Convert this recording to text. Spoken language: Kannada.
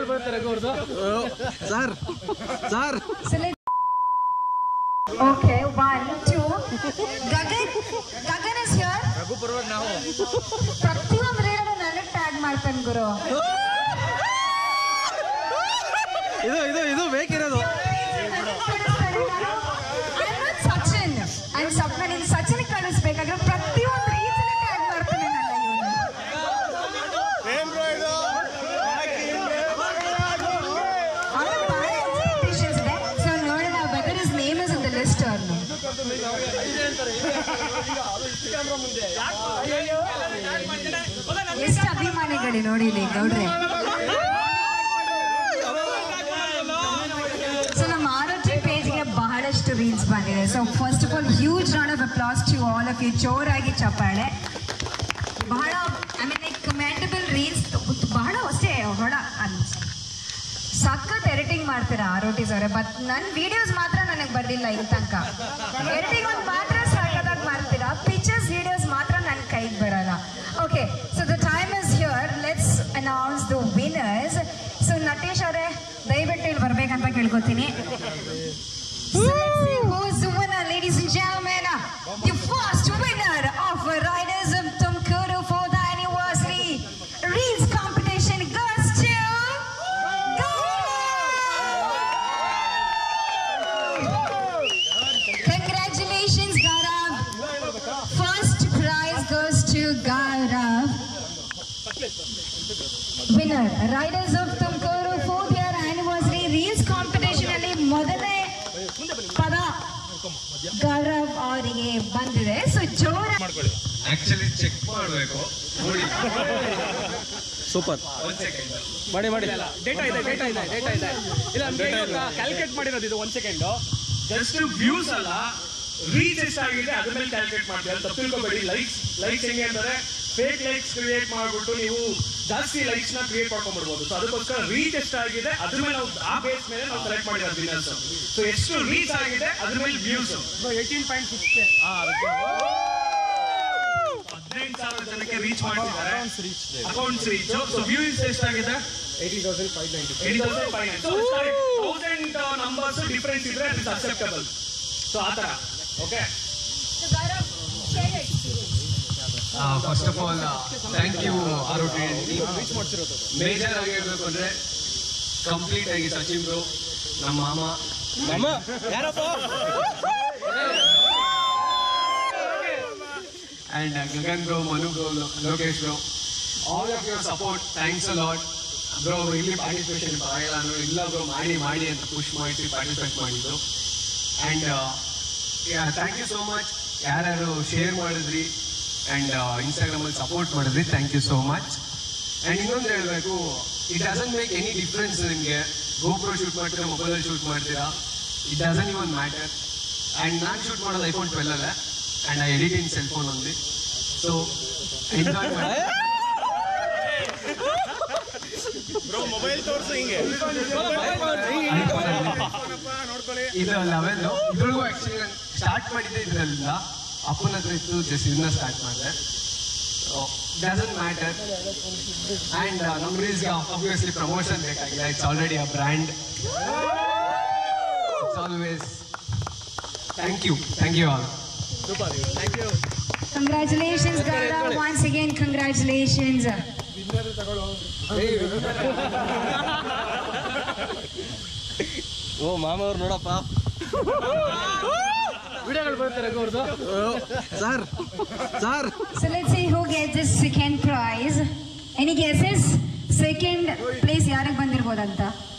ಬರುತ್ತೆ ರಘು ಅವ್ರದ್ದು sir sir Okay, one, two. Gagan, Gagan is here. Raghu ಪರವಾಗಿ ನಾವು ಪ್ರತಿಯೊಂದು ರೀಡನ್ನು ನನಗೆ ಟ್ಯಾಗ್ ಮಾಡ್ತಾನೆ ಗುರು ಇದು ಇದು ಇದು ಬೇಕಿರೋದು ಸಚಿನ್ ಅಂಡ್ ಸಪ್ನ ನೀನು ಸಚಿನ್ ಕಳಿಸ್ಬೇಕಾದ್ರೆ ಪ್ರತಿಯೊಂದು ರೀತಿಯಲ್ಲಿ ಟ್ಯಾಗ್ ಮಾಡ್ತಾನೆ ನನ್ನ ಇವನು ಅವ್ನಿಗೆ ಬಹಳ expectations ಇದೆ ಸೊ ನೋಡೋಣ whether is name is in the list ಅವ್ರನ್ನು ಎಷ್ಟು ಅಭಿಮಾನಿಗಳು ನೋಡಿ ಇಲ್ಲಿ ಗೌಡ್ರೆ ಸೊ ನಮ್ಮ ಆರೋಗ್ಯ ಪೇಜ್ಗೆ ಬಹಳಷ್ಟು ರೀಲ್ಸ್ ಬಂದಿದೆ so first of all huge round of applause to all of you ಜೋರಾಗಿ ಚಪ್ಪಾಳೆ ಬಹಳ I mean like commendable reels ಬಹಳ ಅಷ್ಟೇ ಹೊಡ ಸಖತ್ ಎಡಿಟಿಂಗ್ ಮಾಡ್ತೀರಾ ಆರೋಟಿಸ್ ಅವರೇ ಬಟ್ ನನ್ನ ವಿಡಿಯೋಸ್ ಮಾತ್ರ ನನಗೆ ಬರ್ಲಿಲ್ಲ ಇಲ್ಲಿ ತನಕ ಎಡಿಟಿಂಗ್ ಒಂದು ಮಾತ್ರ ಸಖತ್ತಾಗಿ ಮಾಡ್ತೀರಾ ಪಿಕ್ಚರ್ಸ್ ವಿಡಿಯೋಸ್ ಮಾತ್ರ ನನ್ನ ಕೈಗೆ ಬರಲ್ಲ okay so the time is here let's announce the winners so Natesh ಅವರೇ ದಯವಿಟ್ಟು ಇಲ್ಲಿ ಬರ್ಬೇಕಂತ ಕೇಳ್ಕೊತೀನಿ So let's see who's the winner, ladies and gentlemen. The first winner of Riders of Tumkuru for the anniversary Reels competition goes to Gaurav. Congratulations, Gaurav. First prize goes to Gaurav. Winner, Riders of Tumkuru fourth year anniversary Reels competition ಅಲ್ಲಿ ಮೊದಲನೇ ಪದ ಗೌರವ್ ಅವರಿಗೆ ಬಂದಿದೆ ಸೊ ಜೋರ ಆಕ್ಚುಲಿ ಚೆಕ್ ಮಾಡಬೇಕು ನೋಡಿ ಸೂಪರ್ ಒಂದ್ ಸೆಕೆಂಡ್ ಮಾಡಿ ಮಾಡಿ ಡೇಟಾ ಇದೆ ಡೇಟಾ ಇದೆ ಡೇಟಾ ಇದೆ ಇಲ್ಲ ಕ್ಯಾಲ್ಕುಲೇಟ್ ಮಾಡಿರೋದು ಇದು ಒಂದ್ ಸೆಕೆಂಡ್ ಜಸ್ಟ್ ವ್ಯೂಸ್ ಅಲ್ಲ ರೀಚ್ ಎಷ್ಟಾಗಿದೆ ಅದ್ರ ಮೇಲೆ ಕ್ಯಾಲ್ಕುಲೇಟ್ ಮಾಡ್ತೀವಿ ಅದು ತಪ್ಪು ತಿಳ್ಕೊಬೇಡಿ ಲೈಕ್ಸ್ ಲೈಕ್ಸ್ ಹೆಂಗೆ ಅಂದರೆ ಫೇಕ್ ಲೈಕ್ಸ್ ಕ್ರಿಯೇಟ್ ಮಾಡ್ಬಿಟ್ಟು ನೀವು ಜಾಸ್ತಿ ಲೈಕ್ಸ್ ನ ಕ್ರಿಯೇಟ್ ಮಾಡ್ಕೊಂಡ್ಬಿಡ್ಬೋದು ಸೊ ಅದಕ್ಕೋಸ್ಕರ ರೀಚ್ ಎಷ್ಟಾಗಿದೆ ಅದ್ರ ಮೇಲೆ ನಾವು ಆ ಬೇಸ್ ಮೇಲೆ ನಾವು ಸೆಲೆಕ್ಟ್ ಮಾಡಿರೋ ವಿನ್ನರ್ಸ್ ಸೊ ಎಷ್ಟು ರೀಚ್ ಆಗಿದೆ ಅದ್ರ ಮೇಲೆ ವ್ಯೂಸ್ ಏಯ್ಟೀನ್ ಪಾಯಿಂಟ್ ಸಿಕ್ಸ್ ಹದಿನೆಂಟು ಸಾವಿರ ಜನಕ್ಕೆ ರೀಚ್ ಮಾಡ್ತಿದ್ದಾರೆ ಅಕೌಂಟ್ಸ್ ರೀಚ್ ಸೊ ವ್ಯೂಸ್ ಎಷ್ಟಾಗಿದೆ eighteen thousand five ninety eighty thousand five thousand numbers difference ಇದ್ರೆ ಇಟ್ಸ್ ಅಕ್ಸೆಪ್ಟಬಲ್ ಸೊ ಆ ಥರ okay first of all thank you are major ಆಗಿ ಹೇಳ್ಬೇಕು ಅಂದ್ರೆ ಕಂಪ್ಲೀಟ್ ಆಗಿ ಸಚಿನ್ ಬ್ರೋ ನಮ್ಮ ಮಾಮ ಮಾಮ ಯಾರಪ್ಪ and Gagan bro Manu bro Lokesh bro all of your support thanks a lot bro ಇಲ್ಲಿ ಪಾರ್ಟಿಸಿಪೇಷನ್ ಪರವಾಗಿಲ್ಲ ಅಂದ್ರೆ ಇಲ್ಲ ಬ್ರೋ ಮಾಡಿ ಮಾಡಿ ಅಂತ ಪುಷ್ ಮಾಡಿ ಪಾರ್ಟಿಸಿಪೇಟ್ ಮಾಡಿದ್ದು and thank you so much ಯಾರ್ಯಾರು ಶೇರ್ ಮಾಡಿದ್ರಿ ಅಂಡ್ ಇನ್ಸ್ಟಾಗ್ರಾಮ್ ಅಲ್ಲಿ ಸಪೋರ್ಟ್ ಮಾಡಿದ್ರಿ thank you so much and ಇನ್ನೊಂದು ಹೇಳಬೇಕು it doesn't make any difference ನಿಮಗೆ ಗೋಪ್ರೋ ಶೂಟ್ ಮಾಡ್ತೀರಾ ಮೊಬೈಲಲ್ಲಿ ಶೂಟ್ ಮಾಡ್ತೀರಾ it doesn't even matter and ನಾನು ಶೂಟ್ ಮಾಡೋದು ಐಫೋನ್ ಟ್ವೆಲ್ ಅಲ್ಲ and I edit in cell phone only so enjoy ಮಾಡಿ ಇದು ಲೆವೆಲ್ ಇದ್ರೊಳಗೂ ಆಕ್ಚುಲಿ ನಾನು ಸ್ಟಾರ್ಟ್ ಮಾಡಿದ್ದೆ ಇದರಿಂದ ಅಪ್ಪನ ಹತ್ರ ಇತ್ತು ಜಸ್ಟ್ ಇದನ್ನ ಸ್ಟಾರ್ಟ್ ಮಾಡಿದೆ ಡಸಂಟ್ ಮ್ಯಾಟರ್ ಅಂಡ್ ನಮ್ಮ ರೀಲ್ಸ್ಗೆ ಆಬ್ವಿಯಸ್ಲಿ ಪ್ರಮೋಷನ್ ಬೇಕಾಗಿಲ್ಲ it's already a brand it's always thank you thank you all congratulations Gaurav once again congratulations ಓ ಮಾಮ ಅವ್ರು ನೋಡಪ್ಪ ವಿಡಿಯೋಗಳು ಬರುತ್ತೆ ರಘು ಅವ್ರದ್ದು sir sir So let's see who gets this second prize. Any guesses? Second place ಯಾರಿಗೆ ಬಂದಿರ್ಬೋದಂತ